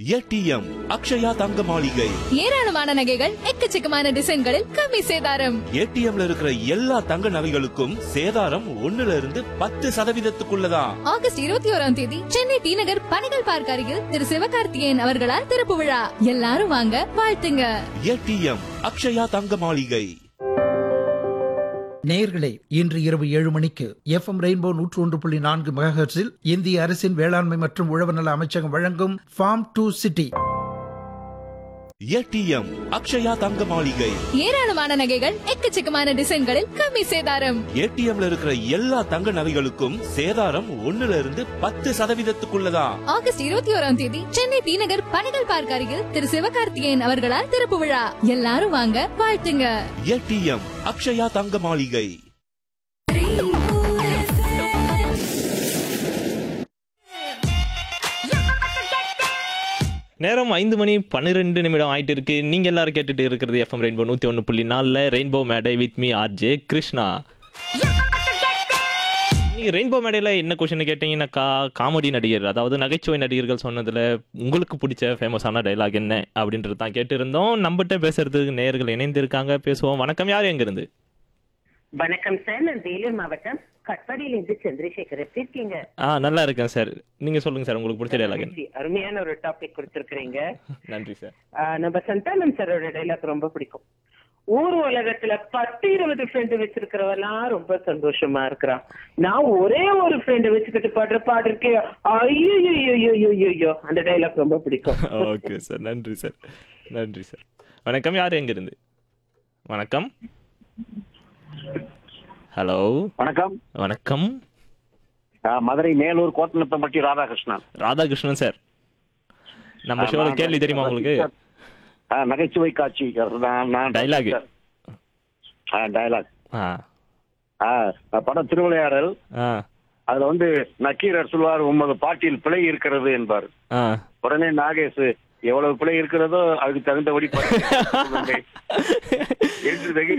ATM Akshaya தங்க மாளிகை ஏராளமான நகைகள் எக்கச்சக்கமான டிசைன்களில் கம்மி சேதாரம் ஏடிஎம்ல இருக்கிற எல்லா தங்க நகைகளுக்கும் சேதாரம் ஒண்ணுல இருந்து பத்து சதவீதத்துக்குள்ளதான் ஆகஸ்ட் இருபத்தி ஓராம் தேதி சென்னை டி நகர் பனைகள் பார்க் அருகில் திரு சிவகார்த்திகேயன் அவர்களால் திறப்பு விழா எல்லாரும் வாங்க வாழ்த்துங்க ஏடிஎம் அக்ஷயா தங்க மாளிகை நேயர்களே இன்று இரவு ஏழு மணிக்கு எஃப்எம் ரெயின்போ நூற்று ஒன்று புள்ளி நான்கு மெகாஹெர்ட்ஸில் இந்திய அரசின் வேளாண்மை மற்றும் உழவர் நல அமைச்சகம் வழங்கும் farm to city ATM Akshaya தங்க மாளிகை ஏராளமான நகைகள் எக்கச்சக்கமான டிசைன்களில் கம்மி சேதாரம் ஏடிஎம்ல இருக்கிற எல்லா தங்க நகைகளுக்கும் சேதாரம் ஒண்ணுல இருந்து பத்து சதவீதத்துக்குள்ளதான் ஆகஸ்ட் இருபத்தி ஓராம் தேதி சென்னை டி நகர் பனைகள் பார்க் அருகில் திரு சிவகார்த்திகேயன் அவர்களால் திறப்பு விழா எல்லாரும் வாங்க வாழ்த்துங்க ஏடிஎம் அக்ஷயா தங்க மாளிகை நேரம் ஐந்து மணி பன்னிரெண்டு நிமிடம் ஆயிட்டு இருக்கு நீங்க எல்லாரும் கேட்டுட்டு இருக்கிறது எஃப்எம் ரெயின்போ நூத்தி ஒன்று புள்ளி நாலுல ரெயின்போ மேடை வித் மீ ஆர்ஜே கிருஷ்ணா நீங்க ரெயின்போ மேடையில என்ன கொஸ்டின் கேட்டீங்கன்னாக்கா காமெடி நடிகர் அதாவது நகைச்சுவை நடிகர்கள் சொன்னதுல உங்களுக்கு பிடிச்ச ஃபேமஸான டைலாக் என்ன அப்படின்றது தான் கேட்டிருந்தோம் நம்மகிட்ட பேசுறதுக்கு நேயர்கள் இணைந்திருக்காங்க பேசுவோம் வணக்கம் யார் எங்க இருந்து வணக்கம் சார் நான் வேலூர் மாவட்டம் கட்பாடியில இருந்து சந்திரசேகர் எப்படி இருக்கீங்க ஆ நல்லா இருக்கேன் சார் நீங்க சொல்லுங்க சார் உங்களுக்கு பிடிச்ச டைலாக் என்ன அருமையான ஒரு டாபிக் கொடுத்திருக்கிறீங்க நன்றி சார் ஆஹ் நம்ம சந்தானம் சாரோட டைலாக் ரொம்ப பிடிக்கும் ஊர் உலகத்துல பத்து இருபது ஃப்ரெண்டு வச்சிருக்கிறவெல்லாம் ரொம்ப சந்தோஷமா இருக்கிறான் நான் ஒரே ஒரு ஃப்ரெண்டு வச்சுக்கிட்டு பாடுற பாடு இருக்கே ஐயோ அந்த டைலாக் ரொம்ப பிடிக்கும் ஓகே சார் நன்றி சார் நன்றி சார் வணக்கம் யார் எங்க இருந்து வணக்கம் ஹலோ வணக்கம் வணக்கம் நான் மதுரை மேலூர் கோத்தனப்பம்பட்டி ராதாகிருஷ்ணன் ராதாகிருஷ்ணன் சார் நம்ம ஆ, ஷோல நான் கேள்வி தெரியுமா உங்களுக்கு ஆ, நகைச்சுவை காட்சி நான் நான் Dialogue. ஆ டைலாக் ஆ ஆ படம் திருவிளையாடல் ஆ அதுல வந்து நக்கீரர் சொல்வார் உமது பாட்டில் பிழை இருக்கிறது என்பார் ஆ உடனே நாகேஷ் எவ்வளவு பிழை இருக்கிறதோ அதுக்கு தகுந்தபடி படி என்று வெகு